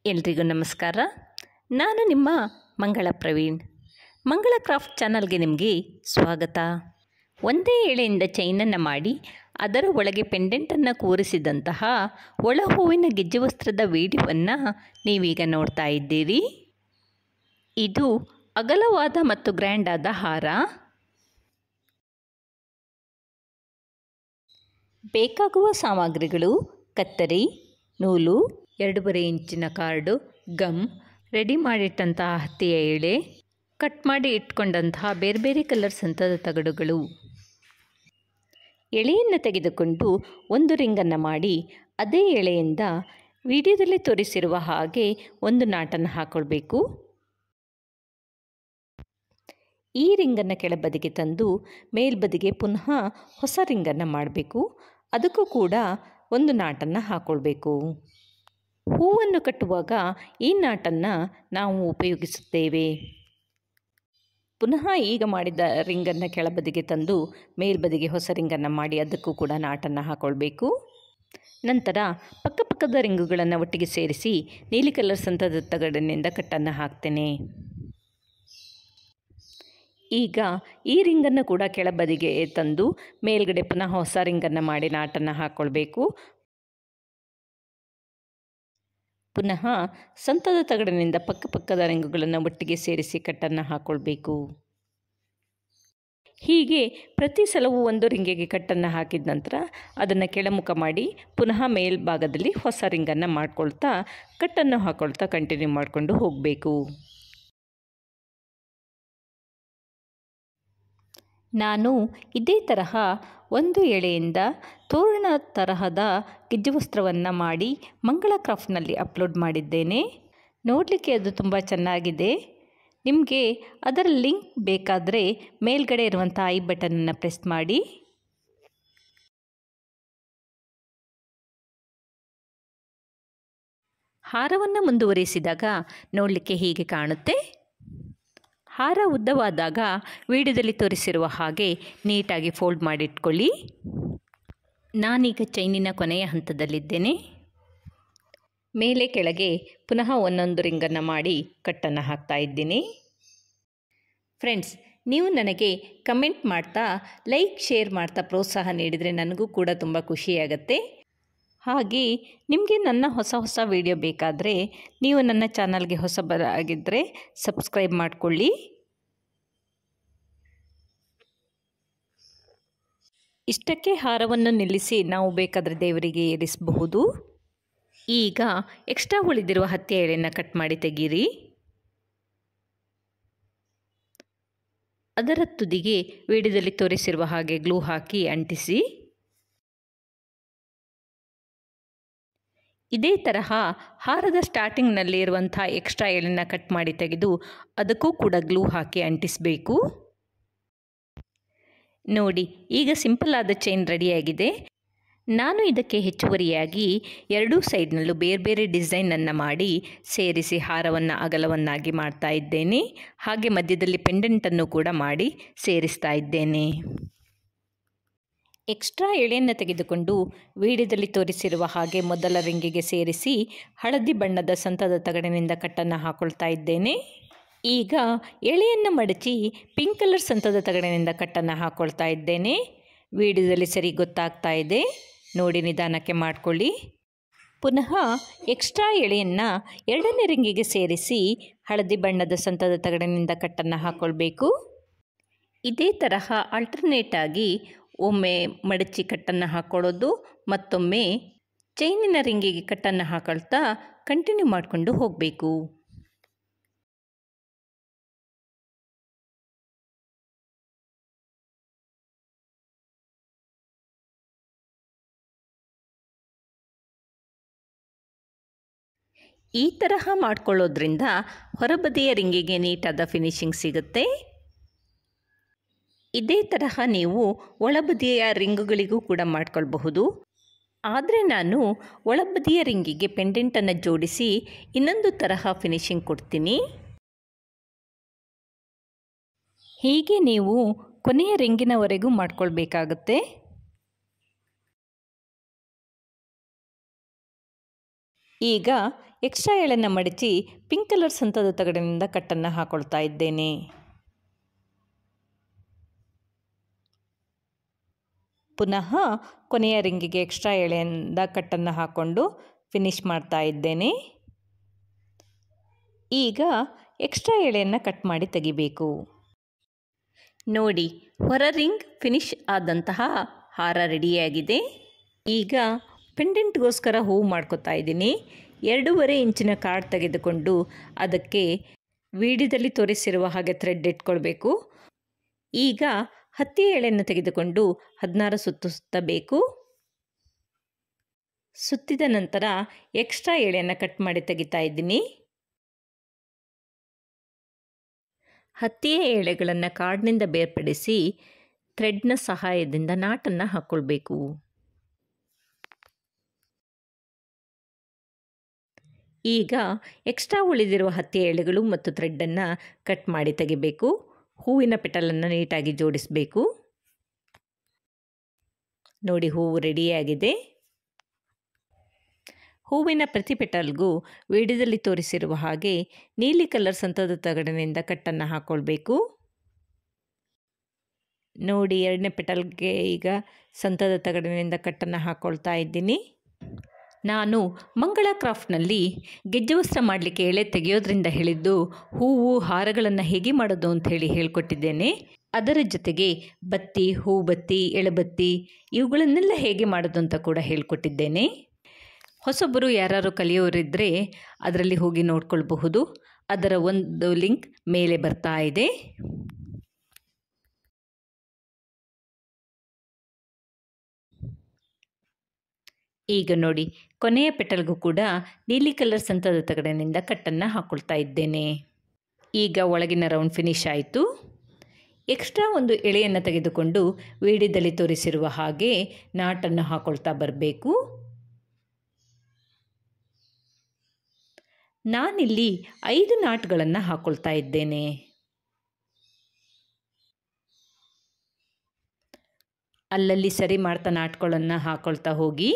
ಎಲ್ರಿಗೂ ನಮಸ್ಕಾರ ನಾನು ನಿಮ್ಮ ಮಂಗಳ ಪ್ರವೀಣ್ ಮಂಗಳ ಕ್ರಾಫ್ಟ್ ಚಾನಲ್ಗೆ ನಿಮಗೆ ಸ್ವಾಗತ ಒಂದೇ ಎಳೆಯಿಂದ ಚೈನನ್ನು ಮಾಡಿ ಅದರ ಒಳಗೆ ಪೆಂಡೆಂಟನ್ನು ಕೂರಿಸಿದಂತಹ ಒಳ ಹೂವಿನ ಗೆಜ್ಜೆ ವಸ್ತ್ರದ ವಿಡಿಯೋವನ್ನು ನೀವೀಗ ನೋಡ್ತಾ ಇದ್ದೀರಿ ಇದು ಅಗಲವಾದ ಮತ್ತು ಗ್ರ್ಯಾಂಡ್ ಆದ ಹಾರ ಬೇಕಾಗುವ ಸಾಮಗ್ರಿಗಳು ಕತ್ತರಿ ನೂಲು ಎರಡೂವರೆ ಇಂಚಿನ ಕಾರ್ಡು ಗಮ್ ರೆಡಿ ಮಾಡಿಟ್ಟಂತಹ ಹತ್ತಿಯ ಎಳೆ ಕಟ್ ಮಾಡಿ ಇಟ್ಕೊಂಡಂತಹ ಬೇರೆ ಬೇರೆ ಕಲರ್ ಸಂತದ ತಗಡುಗಳು ಎಳೆಯನ್ನು ತೆಗೆದುಕೊಂಡು ಒಂದು ರಿಂಗನ್ನು ಮಾಡಿ ಅದೇ ಎಳೆಯಿಂದ ವಿಡಿಯೋದಲ್ಲಿ ತೋರಿಸಿರುವ ಹಾಗೆ ಒಂದು ನಾಟನ್ನು ಹಾಕ್ಕೊಳ್ಬೇಕು ಈ ರಿಂಗನ್ನು ಕೆಳಬದಿಗೆ ತಂದು ಮೇಲ್ಬದಿಗೆ ಪುನಃ ಹೊಸ ರಿಂಗನ್ನು ಮಾಡಬೇಕು ಅದಕ್ಕೂ ಕೂಡ ಒಂದು ನಾಟನ್ನು ಹಾಕ್ಕೊಳ್ಬೇಕು ಹೂವನ್ನು ಕಟ್ಟುವಾಗ ಈ ನಾಟನ್ನು ನಾವು ಉಪಯೋಗಿಸುತ್ತೇವೆ ಪುನಃ ಈಗ ಮಾಡಿದ ರಿಂಗನ್ನು ಕೆಳಬದಿಗೆ ತಂದು ಮೇಲ್ಬದಿಗೆ ಹೊಸ ರಿಂಗನ್ನು ಮಾಡಿ ಅದಕ್ಕೂ ಕೂಡ ನಾಟನ್ನು ಹಾಕ್ಕೊಳ್ಬೇಕು ನಂತರ ಪಕ್ಕಪಕ್ಕದ ರಿಂಗುಗಳನ್ನು ಒಟ್ಟಿಗೆ ಸೇರಿಸಿ ನೀಲಿ ಕಲರ್ ಸಂತದ ತಗಡಿನಿಂದ ಕಟ್ಟನ್ನು ಹಾಕ್ತೇನೆ ಈಗ ಈ ರಿಂಗನ್ನು ಕೂಡ ಕೆಳಬದಿಗೆ ತಂದು ಮೇಲ್ಗಡೆ ಪುನಃ ಹೊಸ ರಿಂಗನ್ನು ಮಾಡಿ ನಾಟನ್ನು ಹಾಕ್ಕೊಳ್ಬೇಕು ಪುನಃ ಸಂತದ ತಗಡಿನಿಂದ ಪಕ್ಕಪಕ್ಕದ ರಿಂಗುಗಳನ್ನು ಒಟ್ಟಿಗೆ ಸೇರಿಸಿ ಕಟ್ಟನ್ನು ಹಾಕ್ಕೊಳ್ಬೇಕು ಹೀಗೆ ಪ್ರತಿ ಸಲವೂ ಒಂದು ರಿಂಗಿಗೆ ಕಟ್ಟನ್ನು ಹಾಕಿದ ನಂತರ ಅದನ್ನು ಕೆಳಮುಖ ಮಾಡಿ ಪುನಃ ಮೇಲ್ಭಾಗದಲ್ಲಿ ಹೊಸ ರಿಂಗನ್ನು ಮಾಡ್ಕೊಳ್ತಾ ಕಟ್ಟನ್ನು ಹಾಕ್ಕೊಳ್ತಾ ಕಂಟಿನ್ಯೂ ಮಾಡಿಕೊಂಡು ಹೋಗಬೇಕು ನಾನು ಇದೇ ತರಹ ಒಂದು ಎಳೆಯಿಂದ ತೋರಣ ತರಹದ ಗೆಜ್ಜೆವಸ್ತ್ರವನ್ನು ಮಾಡಿ ಮಂಗಳ ಕ್ರಾಫ್ಟ್ನಲ್ಲಿ ಅಪ್ಲೋಡ್ ಮಾಡಿದ್ದೇನೆ ನೋಡಲಿಕ್ಕೆ ಅದು ತುಂಬ ಚೆನ್ನಾಗಿದೆ ನಿಮಗೆ ಅದರ ಲಿಂಕ್ ಬೇಕಾದರೆ ಮೇಲ್ಗಡೆ ಇರುವಂಥ ಐ ಬಟನನ್ನು ಪ್ರೆಸ್ ಮಾಡಿ ಹಾರವನ್ನು ಮುಂದುವರಿಸಿದಾಗ ನೋಡಲಿಕ್ಕೆ ಹೀಗೆ ಕಾಣುತ್ತೆ ಹಾರ ಉದ್ದವಾದಾಗ ವಿಡಿಯೋದಲ್ಲಿ ತೋರಿಸಿರುವ ಹಾಗೆ ನೀಟಾಗಿ ಫೋಲ್ಡ್ ಮಾಡಿಟ್ಕೊಳ್ಳಿ ನಾನೀಗ ಚೈನಿನ ಕೊನೆಯ ಹಂತದಲ್ಲಿದ್ದೇನೆ ಮೇಲೆ ಕೆಳಗೆ ಪುನಃ ಒಂದೊಂದು ರಿಂಗನ್ನು ಮಾಡಿ ಕಟ್ಟನ್ನು ಹಾಕ್ತಾ ಇದ್ದೀನಿ ಫ್ರೆಂಡ್ಸ್ ನೀವು ನನಗೆ ಕಮೆಂಟ್ ಮಾಡ್ತಾ ಲೈಕ್ ಶೇರ್ ಮಾಡ್ತಾ ಪ್ರೋತ್ಸಾಹ ನೀಡಿದರೆ ನನಗೂ ಕೂಡ ತುಂಬ ಖುಷಿಯಾಗತ್ತೆ ಹಾಗೆ ನಿಮಗೆ ನನ್ನ ಹೊಸ ಹೊಸ ವಿಡಿಯೋ ಬೇಕಾದರೆ ನೀವು ನನ್ನ ಚಾನಲ್ಗೆ ಹೊಸಬರಾಗಿದ್ದರೆ ಸಬ್ಸ್ಕ್ರೈಬ್ ಮಾಡಿಕೊಳ್ಳಿ ಇಷ್ಟಕ್ಕೆ ಹಾರವನ್ನು ನಿಲ್ಲಿಸಿ ನಾವು ಬೇಕಾದರೆ ದೇವರಿಗೆ ಏರಿಸಬಹುದು ಈಗ ಎಕ್ಸ್ಟ್ರಾ ಉಳಿದಿರುವ ಹತ್ತಿ ಎಳೆಯನ್ನು ಕಟ್ ಮಾಡಿ ತೆಗೀರಿ ಅದರ ತುದಿಗೆ ವಿಡಿಯೋದಲ್ಲಿ ತೋರಿಸಿರುವ ಹಾಗೆ ಗ್ಲೂ ಹಾಕಿ ಅಂಟಿಸಿ ಇದೇ ತರಹ ಹಾರದ ಸ್ಟಾರ್ಟಿಂಗ್ನಲ್ಲಿ ಇರುವಂಥ ಎಕ್ಸ್ಟ್ರಾ ಎಳೆನ ಕಟ್ ಮಾಡಿ ತೆಗೆದು ಅದಕ್ಕೂ ಕೂಡ ಗ್ಲೂ ಹಾಕಿ ಅಂಟಿಸಬೇಕು ನೋಡಿ ಈಗ ಸಿಂಪಲ್ ಆದ ಚೈನ್ ರೆಡಿಯಾಗಿದೆ ನಾನು ಇದಕ್ಕೆ ಹೆಚ್ಚುವರಿಯಾಗಿ ಎರಡೂ ಸೈಡ್ನಲ್ಲೂ ಬೇರೆ ಬೇರೆ ಡಿಸೈನನ್ನು ಮಾಡಿ ಸೇರಿಸಿ ಹಾರವನ್ನು ಅಗಲವನ್ನಾಗಿ ಮಾಡ್ತಾ ಇದ್ದೇನೆ ಹಾಗೆ ಮಧ್ಯದಲ್ಲಿ ಪೆಂಡೆಂಟನ್ನು ಕೂಡ ಮಾಡಿ ಸೇರಿಸ್ತಾ ಇದ್ದೇನೆ ಎಕ್ಸ್ಟ್ರಾ ಎಳೆಯನ್ನು ತೆಗೆದುಕೊಂಡು ವಿಡಿಯೋದಲ್ಲಿ ತೋರಿಸಿರುವ ಹಾಗೆ ಮೊದಲ ರಿಂಗಿಗೆ ಸೇರಿಸಿ ಹಳದಿ ಬಣ್ಣದ ಸಂತದ ತಗಡಿನಿಂದ ಕಟ್ಟನ್ನು ಹಾಕೊಳ್ತಾ ಇದ್ದೇನೆ ಈಗ ಎಳೆಯನ್ನು ಮಡಚಿ ಪಿಂಕ್ ಕಲರ್ ಸಂತದ ತಗಡಿನಿಂದ ಕಟ್ಟನ್ನು ಹಾಕ್ಕೊಳ್ತಾ ಇದ್ದೇನೆ ವಿಡಿಯೋದಲ್ಲಿ ಸರಿ ಗೊತ್ತಾಗ್ತಾ ಇದೆ ನೋಡಿ ನಿಧಾನಕ್ಕೆ ಮಾಡಿಕೊಳ್ಳಿ ಪುನಃ ಎಕ್ಸ್ಟ್ರಾ ಎಳೆಯನ್ನು ಎರಡನೇ ರಿಂಗಿಗೆ ಸೇರಿಸಿ ಹಳದಿ ಬಣ್ಣದ ಸಂತದ ತಗಡಿನಿಂದ ಕಟ್ಟನ್ನು ಹಾಕ್ಕೊಳ್ಬೇಕು ಇದೇ ತರಹ ಆಲ್ಟರ್ನೇಟ್ ಆಗಿ ಒಮ್ಮೆ ಮಡಚಿ ಕಟ್ಟನ್ನು ಹಾಕ್ಕೊಳ್ಳೋದು ಮತ್ತೊಮ್ಮೆ ಚೈನಿನ ರಿಂಗಿಗೆ ಕಟ್ಟನ್ನು ಹಾಕೊಳ್ತಾ ಕಂಟಿನ್ಯೂ ಮಾಡಿಕೊಂಡು ಹೋಗಬೇಕು ಈ ತರಹ ಮಾಡ್ಕೊಳ್ಳೋದ್ರಿಂದ ಹೊರಬದಿಯ ರಿಂಗಿಗೆ ನೀಟಾದ ಫಿನಿಶಿಂಗ್ ಸಿಗುತ್ತೆ ಇದೇ ತರಹ ನೀವು ಒಳಬದಿಯ ರಿಂಗುಗಳಿಗೂ ಕೂಡ ಮಾಡ್ಕೊಳ್ಬಹುದು ಆದರೆ ನಾನು ಒಳಬದಿಯ ರಿಂಗಿಗೆ ಪೆಂಡೆಂಟನ್ನು ಜೋಡಿಸಿ ಇನ್ನೊಂದು ತರಹ ಫಿನಿಶಿಂಗ್ ಕೊಡ್ತೀನಿ ಹೀಗೆ ನೀವು ಕೊನೆಯ ರಿಂಗಿನವರೆಗೂ ಮಾಡ್ಕೊಳ್ಬೇಕಾಗುತ್ತೆ ಈಗ ಎಕ್ಸ್ಟ್ರಾ ಎಳೆಯನ್ನು ಮಡಚಿ ಪಿಂಕ್ ಕಲರ್ ಸಂತದ ತಗಡಿನಿಂದ ಕಟ್ಟನ್ನು ಹಾಕೊಳ್ತಾ ಇದ್ದೇನೆ ಪುನಃ ಕೊನೆಯ ರಿಂಗಿಗೆ ಎಕ್ಸ್ಟ್ರಾ ಎಳೆಯಿಂದ ಕಟ್ಟನ್ನು ಹಾಕ್ಕೊಂಡು ಫಿನಿಶ್ ಮಾಡ್ತಾ ಇದ್ದೇನೆ ಈಗ ಎಕ್ಸ್ಟ್ರಾ ಎಳೆಯನ್ನು ಕಟ್ ಮಾಡಿ ತೆಗಿಬೇಕು ನೋಡಿ ಹೊರ ರಿಂಗ್ ಫಿನಿಶ್ ಆದಂತಹ ಹಾರ ರೆಡಿಯಾಗಿದೆ ಈಗ ಪೆಂಡೆಂಟ್ಗೋಸ್ಕರ ಹೂವು ಮಾಡ್ಕೊತಾ ಇದ್ದೀನಿ ಎರಡೂವರೆ ಇಂಚಿನ ಕಾರ್ಡ್ ತೆಗೆದುಕೊಂಡು ಅದಕ್ಕೆ ವಿಡಿಯೋದಲ್ಲಿ ತೋರಿಸಿರುವ ಹಾಗೆ ಥ್ರೆಡ್ ಇಟ್ಕೊಳ್ಬೇಕು ಈಗ ಹತ್ತಿ ಎಳೆಯನ್ನು ತೆಗೆದುಕೊಂಡು ಹದಿನಾರು ಸುತ್ತು ಸುತ್ತಬೇಕು ಸುತ್ತಿದ ನಂತರ ಎಕ್ಸ್ಟ್ರಾ ಎಳೆಯನ್ನು ಕಟ್ ಮಾಡಿ ತೆಗಿತಾ ಇದ್ದೀನಿ ಹತ್ತಿಯ ಎಳೆಗಳನ್ನು ಕಾರ್ಡ್ನಿಂದ ಬೇರ್ಪಡಿಸಿ ಥ್ರೆಡ್ನ ಸಹಾಯದಿಂದ ನಾಟನ್ನು ಹಾಕ್ಕೊಳ್ಬೇಕು ಈಗ ಎಕ್ಸ್ಟ್ರಾ ಉಳಿದಿರುವ ಹತ್ತಿಯ ಎಳೆಗಳು ಮತ್ತು ಥ್ರೆಡ್ಡನ್ನು ಕಟ್ ಮಾಡಿ ತೆಗಿಬೇಕು ಹೂವಿನ ಪೆಟಲನ್ನು ನೀಟಾಗಿ ಜೋಡಿಸಬೇಕು ನೋಡಿ ಹೂವು ರೆಡಿಯಾಗಿದೆ ಹೂವಿನ ಪ್ರತಿ ಪೆಟಲ್ಗೂ ವಿಡಿಯೋದಲ್ಲಿ ತೋರಿಸಿರುವ ಹಾಗೆ ನೀಲಿ ಕಲರ್ ಸಂತದ ತಗಡಿನಿಂದ ಕಟ್ಟನ್ನು ಹಾಕ್ಕೊಳ್ಬೇಕು ನೋಡಿ ಎರಡನೇ ಪೆಟಲ್ಗೆ ಈಗ ಸಂತದ ತಗಡಿನಿಂದ ಕಟ್ಟನ್ನು ಹಾಕ್ಕೊಳ್ತಾ ಇದ್ದೀನಿ ನಾನು ಮಂಗಳ ಕ್ರಾಫ್ಟ್ನಲ್ಲಿ ಗೆಜ್ಜೆ ವಸ್ತ್ರ ಮಾಡಲಿಕ್ಕೆ ಎಳೆ ತೆಗೆಯೋದ್ರಿಂದ ಹೇಳಿದ್ದು ಹೂವು ಹಾರಗಳನ್ನು ಹೇಗೆ ಮಾಡೋದು ಅಂತ ಹೇಳಿ ಹೇಳ್ಕೊಟ್ಟಿದ್ದೇನೆ ಅದರ ಜೊತೆಗೆ ಬತ್ತಿ ಹೂಬತ್ತಿ ಎಳೆಬತ್ತಿ ಇವುಗಳನ್ನೆಲ್ಲ ಹೇಗೆ ಮಾಡೋದು ಅಂತ ಕೂಡ ಹೇಳ್ಕೊಟ್ಟಿದ್ದೇನೆ ಹೊಸಬರು ಯಾರು ಕಲಿಯೋರಿದ್ದರೆ ಅದರಲ್ಲಿ ಹೋಗಿ ನೋಡ್ಕೊಳ್ಬಹುದು ಅದರ ಒಂದು ಲಿಂಕ್ ಮೇಲೆ ಬರ್ತಾ ಇದೆ ಈಗ ನೋಡಿ ಕೊನೆಯ ಪೆಟಲ್ಗೂ ಕೂಡ ನೀಲಿ ಕಲರ್ ಸಂತದ ತಗಡಿನಿಂದ ಕಟ್ಟನ್ನು ಹಾಕ್ಕೊಳ್ತಾ ಇದ್ದೇನೆ ಈಗ ಒಳಗಿನ ರೌಂಡ್ ಫಿನಿಶ್ ಆಯಿತು ಎಕ್ಸ್ಟ್ರಾ ಒಂದು ಎಳೆಯನ್ನು ತೆಗೆದುಕೊಂಡು ವಿಡಿಯೋದಲ್ಲಿ ತೋರಿಸಿರುವ ಹಾಗೆ ನಾಟನ್ನು ಹಾಕ್ಕೊಳ್ತಾ ಬರಬೇಕು ನಾನಿಲ್ಲಿ ಐದು ನಾಟ್ಗಳನ್ನು ಹಾಕ್ಕೊಳ್ತಾ ಇದ್ದೇನೆ ಅಲ್ಲಲ್ಲಿ ಸರಿ ಮಾಡ್ತಾ ನಾಟ್ಗಳನ್ನು ಹಾಕ್ಕೊಳ್ತಾ ಹೋಗಿ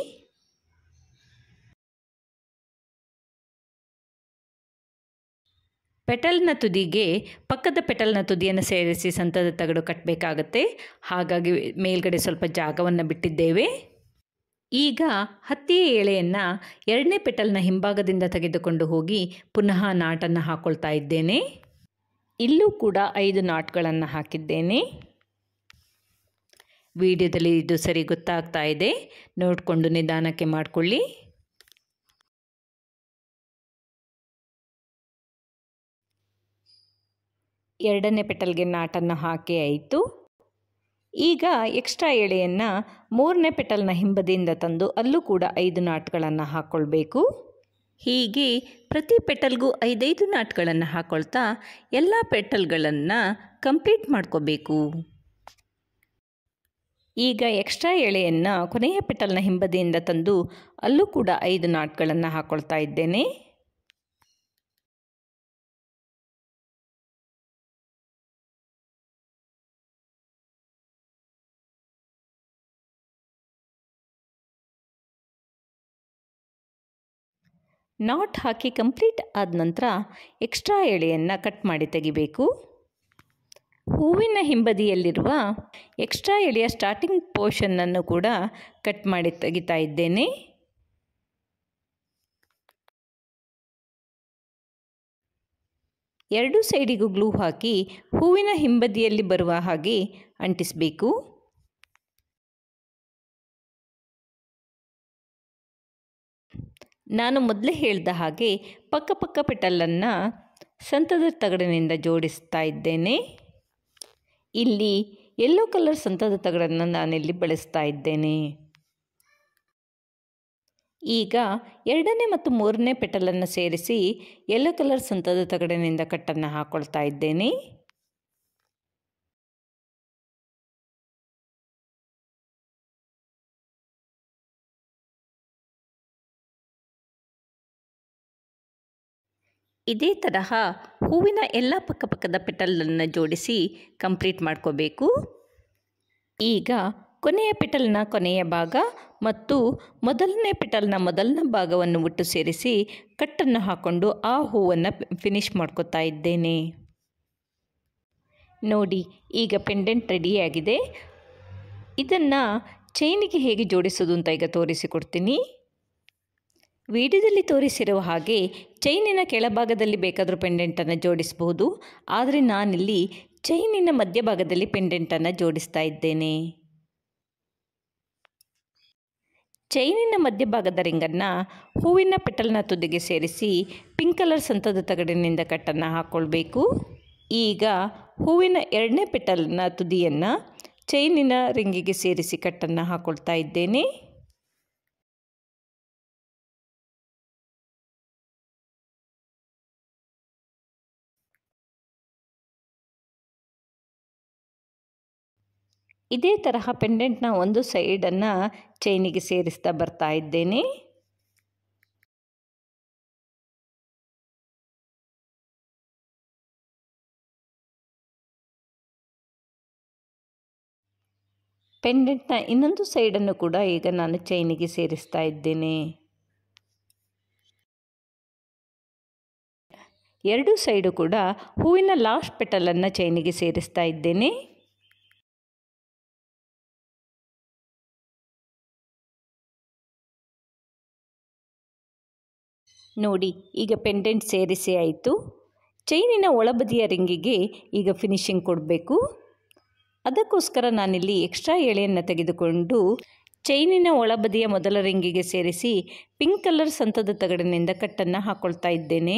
ಪೆಟಲ್ನ ತುದಿಗೆ ಪಕ್ಕದ ಪೆಟಲ್ನ ತುದಿಯನ್ನು ಸೇರಿಸಿ ಸಂತದ ತಗಡು ಕಟ್ಟಬೇಕಾಗತ್ತೆ ಹಾಗಾಗಿ ಮೇಲ್ಗಡೆ ಸ್ವಲ್ಪ ಜಾಗವನ್ನು ಬಿಟ್ಟಿದ್ದೇವೆ ಈಗ ಹತ್ತಿಯ ಎಳೆಯನ್ನು ಎರಡನೇ ಪೆಟಲ್ನ ಹಿಂಭಾಗದಿಂದ ತೆಗೆದುಕೊಂಡು ಹೋಗಿ ಪುನಃ ನಾಟನ್ನು ಹಾಕ್ಕೊಳ್ತಾ ಇದ್ದೇನೆ ಇಲ್ಲೂ ಕೂಡ ಐದು ನಾಟ್ಗಳನ್ನು ಹಾಕಿದ್ದೇನೆ ವಿಡಿಯೋದಲ್ಲಿ ಇದು ಸರಿ ಗೊತ್ತಾಗ್ತಾ ಇದೆ ನೋಡಿಕೊಂಡು ನಿಧಾನಕ್ಕೆ ಮಾಡಿಕೊಳ್ಳಿ ಎರಡನೇ ಪೆಟಲ್ಗೆ ನಾಟನ್ನು ಹಾಕಿ ಆಯಿತು ಈಗ ಎಕ್ಸ್ಟ್ರಾ ಎಳೆಯನ್ನು ಮೂರನೇ ಪೆಟಲ್ನ ಹಿಂಬದಿಯಿಂದ ತಂದು ಅಲ್ಲೂ ಕೂಡ ಐದು ನಾಟ್ಗಳನ್ನು ಹಾಕ್ಕೊಳ್ಬೇಕು ಹೀಗೆ ಪ್ರತಿ ಪೆಟಲ್ಗೂ ಐದೈದು ನಾಟ್ಗಳನ್ನು ಹಾಕ್ಕೊಳ್ತಾ ಎಲ್ಲ ಪೆಟಲ್ಗಳನ್ನು ಕಂಪ್ಲೀಟ್ ಮಾಡ್ಕೋಬೇಕು ಈಗ ಎಕ್ಸ್ಟ್ರಾ ಎಳೆಯನ್ನು ಕೊನೆಯ ಪೆಟಲ್ನ ಹಿಂಬದಿಯಿಂದ ತಂದು ಅಲ್ಲೂ ಕೂಡ ಐದು ನಾಟ್ಗಳನ್ನು ಹಾಕ್ಕೊಳ್ತಾ ಇದ್ದೇನೆ ನಾಟ್ ಹಾಕಿ ಕಂಪ್ಲೀಟ್ ಆದ ನಂತರ ಎಕ್ಸ್ಟ್ರಾ ಎಳೆಯನ್ನು ಕಟ್ ಮಾಡಿ ತೆಗಿಬೇಕು ಹೂವಿನ ಹಿಂಬದಿಯಲ್ಲಿರುವ ಎಕ್ಸ್ಟ್ರಾ ಎಳೆಯ ಸ್ಟಾರ್ಟಿಂಗ್ ಪೋರ್ಷನ್ನನ್ನು ಕೂಡ ಕಟ್ ಮಾಡಿ ತೆಗಿತಾ ಇದ್ದೇನೆ ಎರಡು ಸೈಡಿಗೂ ಗ್ಲೂ ಹಾಕಿ ಹೂವಿನ ಹಿಂಬದಿಯಲ್ಲಿ ಬರುವ ಹಾಗೆ ಅಂಟಿಸಬೇಕು ನಾನು ಮೊದಲೇ ಹೇಳಿದ ಹಾಗೆ ಪಕ್ಕ ಪಕ್ಕ ಪೆಟಲನ್ನು ಸಂತದ ತಗಡಿನಿಂದ ಜೋಡಿಸ್ತಾ ಇದ್ದೇನೆ ಇಲ್ಲಿ ಯೆಲ್ಲೋ ಕಲರ್ ಸಂತದ ತಗಡನ್ನು ನಾನಿಲ್ಲಿ ಬಳಸ್ತಾ ಇದ್ದೇನೆ ಈಗ ಎರಡನೇ ಮತ್ತು ಮೂರನೇ ಪೆಟಲನ್ನು ಸೇರಿಸಿ ಯೆಲ್ಲೋ ಕಲರ್ ಸಂತದ ತಗಡಿನಿಂದ ಕಟ್ಟನ್ನು ಹಾಕ್ಕೊಳ್ತಾ ಇದ್ದೇನೆ ಇದೇ ತರಹ ಹೂವಿನ ಎಲ್ಲ ಪಕ್ಕಪಕ್ಕದ ಪೆಟಲನ್ನು ಜೋಡಿಸಿ ಕಂಪ್ಲೀಟ್ ಮಾಡ್ಕೋಬೇಕು ಈಗ ಕೊನೆಯ ಪಿಟಲ್ನ ಕೊನೆಯ ಭಾಗ ಮತ್ತು ಮೊದಲನೇ ಪಿಟಲ್ನ ಮೊದಲನೇ ಭಾಗವನ್ನು ಒಟ್ಟು ಸೇರಿಸಿ ಕಟ್ಟನ್ನು ಹಾಕ್ಕೊಂಡು ಆ ಹೂವನ್ನು ಫಿನಿಶ್ ಮಾಡ್ಕೊತಾ ಇದ್ದೇನೆ ನೋಡಿ ಈಗ ಪೆಂಡೆಂಟ್ ರೆಡಿಯಾಗಿದೆ ಇದನ್ನು ಚೈನಿಗೆ ಹೇಗೆ ಜೋಡಿಸೋದು ಅಂತ ಈಗ ತೋರಿಸಿಕೊಡ್ತೀನಿ ವಿಡಿಯೋದಲ್ಲಿ ತೋರಿಸಿರುವ ಹಾಗೆ ಚೈನಿನ ಕೆಳಭಾಗದಲ್ಲಿ ಬೇಕಾದರೂ ಪೆಂಡೆಂಟನ್ನು ಜೋಡಿಸಬಹುದು ಆದರೆ ನಾನಿಲ್ಲಿ ಚೈನಿನ ಮಧ್ಯಭಾಗದಲ್ಲಿ ಪೆಂಡೆಂಟನ್ನು ಜೋಡಿಸ್ತಾ ಇದ್ದೇನೆ ಚೈನಿನ ಮಧ್ಯಭಾಗದ ರಿಂಗನ್ನು ಹೂವಿನ ಪೆಟಲ್ನ ತುದಿಗೆ ಸೇರಿಸಿ ಪಿಂಕ್ ಕಲರ್ ಸಂತದ ತಗಡಿನಿಂದ ಕಟ್ಟನ್ನು ಹಾಕ್ಕೊಳ್ಬೇಕು ಈಗ ಹೂವಿನ ಎರಡನೇ ಪೆಟಲ್ನ ತುದಿಯನ್ನು ಚೈನಿನ ರಿಂಗಿಗೆ ಸೇರಿಸಿ ಕಟ್ಟನ್ನು ಹಾಕ್ಕೊಳ್ತಾ ಇದ್ದೇನೆ ಇದೇ ತರಹ ಪೆಂಡೆಂಟ್ನ ಒಂದು ಸೈಡನ್ನು ಚೈನಿಗೆ ಸೇರಿಸ್ತಾ ಬರ್ತಾ ಇದ್ದೇನೆ ಪೆಂಡೆಂಟ್ನ ಇನ್ನೊಂದು ಸೈಡನ್ನು ಕೂಡ ಈಗ ನಾನು ಚೈನಿಗೆ ಸೇರಿಸ್ತಾ ಇದ್ದೇನೆ ಎರಡು ಸೈಡು ಕೂಡ ಹೂವಿನ ಲಾಸ್ಟ್ ಪೆಟಲನ್ನು ಚೈನಿಗೆ ಸೇರಿಸ್ತಾ ಇದ್ದೇನೆ ನೋಡಿ ಈಗ ಪೆಂಡೆಂಟ್ ಸೇರಿಸಿ ಆಯಿತು ಚೈನಿನ ಒಳಬದಿಯ ರಿಂಗಿಗೆ ಈಗ ಫಿನಿಶಿಂಗ್ ಕೊಡಬೇಕು ಅದಕ್ಕೋಸ್ಕರ ನಾನಿಲ್ಲಿ ಎಕ್ಸ್ಟ್ರಾ ಎಳೆಯನ್ನು ತೆಗೆದುಕೊಂಡು ಚೈನಿನ ಒಳಬದಿಯ ಮೊದಲ ರಿಂಗಿಗೆ ಸೇರಿಸಿ ಪಿಂಕ್ ಕಲರ್ ಸಂತದ ತಗಡಿನಿಂದ ಕಟ್ಟನ್ನು ಹಾಕ್ಕೊಳ್ತಾ ಇದ್ದೇನೆ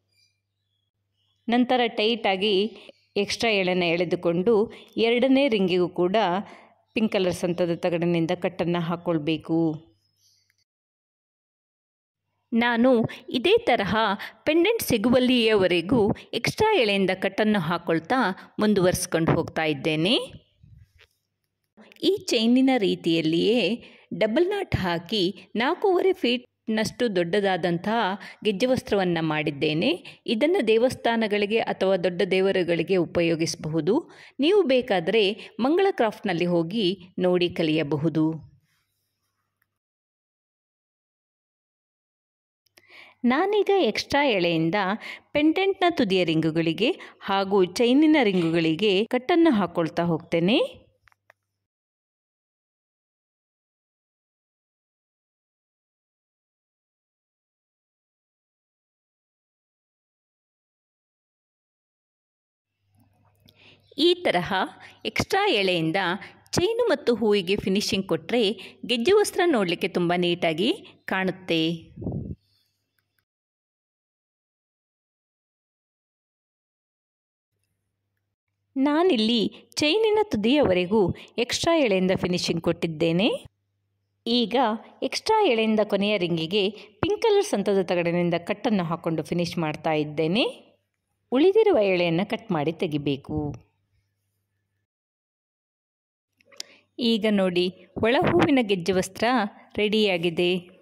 ನಂತರ ಟೈಟಾಗಿ ಎಕ್ಸ್ಟ್ರಾ ಎಳೆನ ಎಳೆದುಕೊಂಡು ಎರಡನೇ ರಿಂಗಿಗೂ ಕೂಡ ಪಿಂಕ್ ಕಲರ್ ಸಂತದ ತಗಡಿನಿಂದ ಕಟ್ಟನ್ನು ಹಾಕ್ಕೊಳ್ಬೇಕು ನಾನು ಇದೇ ತರಹ ಪೆಂಡೆಂಟ್ ಸಿಗುವಲ್ಲಿಯವರೆಗೂ ಎಕ್ಸ್ಟ್ರಾ ಎಳೆಯಿಂದ ಕಟ್ಟನ್ನು ಹಾಕ್ಕೊಳ್ತಾ ಮುಂದುವರಿಸ್ಕೊಂಡು ಹೋಗ್ತಾ ಇದ್ದೇನೆ ಈ ಚೈನಿನ ರೀತಿಯಲ್ಲಿಯೇ ಡಬಲ್ ನಾಟ್ ಹಾಕಿ ನಾಲ್ಕೂವರೆ ಫೀಟ್ನಷ್ಟು ದೊಡ್ಡದಾದಂತಹ ಗೆಜ್ಜೆ ವಸ್ತ್ರವನ್ನು ಮಾಡಿದ್ದೇನೆ ಇದನ್ನು ದೇವಸ್ಥಾನಗಳಿಗೆ ಅಥವಾ ದೊಡ್ಡ ದೇವರುಗಳಿಗೆ ಉಪಯೋಗಿಸಬಹುದು ನೀವು ಬೇಕಾದರೆ ಮಂಗಳ ಕ್ರಾಫ್ಟ್ನಲ್ಲಿ ಹೋಗಿ ನೋಡಿ ಕಲಿಯಬಹುದು ನಾನೀಗ ಎಕ್ಸ್ಟ್ರಾ ಎಳೆಯಿಂದ ಪೆಂಡೆಂಟ್ನ ತುದಿಯ ರಿಂಗುಗಳಿಗೆ ಹಾಗೂ ಚೈನಿನ ರಿಂಗುಗಳಿಗೆ ಕಟ್ಟನ್ನು ಹಾಕ್ಕೊಳ್ತಾ ಹೋಗ್ತೇನೆ ಈ ತರಹ ಎಕ್ಸ್ಟ್ರಾ ಎಳೆಯಿಂದ ಚೈನು ಮತ್ತು ಹೂವಿಗೆ ಫಿನಿಶಿಂಗ್ ಕೊಟ್ಟರೆ ಗೆಜ್ಜೆ ವಸ್ತ್ರ ನೋಡಲಿಕ್ಕೆ ತುಂಬ ನೀಟಾಗಿ ಕಾಣುತ್ತೆ ನಾನಿಲ್ಲಿ ಚೈನಿನ ತುದಿಯವರೆಗೂ ಎಕ್ಸ್ಟ್ರಾ ಎಳೆಯಿಂದ ಫಿನಿಶಿಂಗ್ ಕೊಟ್ಟಿದ್ದೇನೆ ಈಗ ಎಕ್ಸ್ಟ್ರಾ ಎಳೆಯಿಂದ ಕೊನೆಯ ರಿಂಗಿಗೆ ಪಿಂಕ್ ಕಲರ್ ಸಂತದ ತಗಡಿನಿಂದ ಕಟ್ಟನ್ನು ಹಾಕ್ಕೊಂಡು ಫಿನಿಶ್ ಮಾಡ್ತಾ ಇದ್ದೇನೆ ಉಳಿದಿರುವ ಎಳೆಯನ್ನು ಕಟ್ ಮಾಡಿ ತೆಗಿಬೇಕು ಈಗ ನೋಡಿ ಒಳ ಹೂವಿನ ಗೆಜ್ಜೆ ವಸ್ತ್ರ ರೆಡಿಯಾಗಿದೆ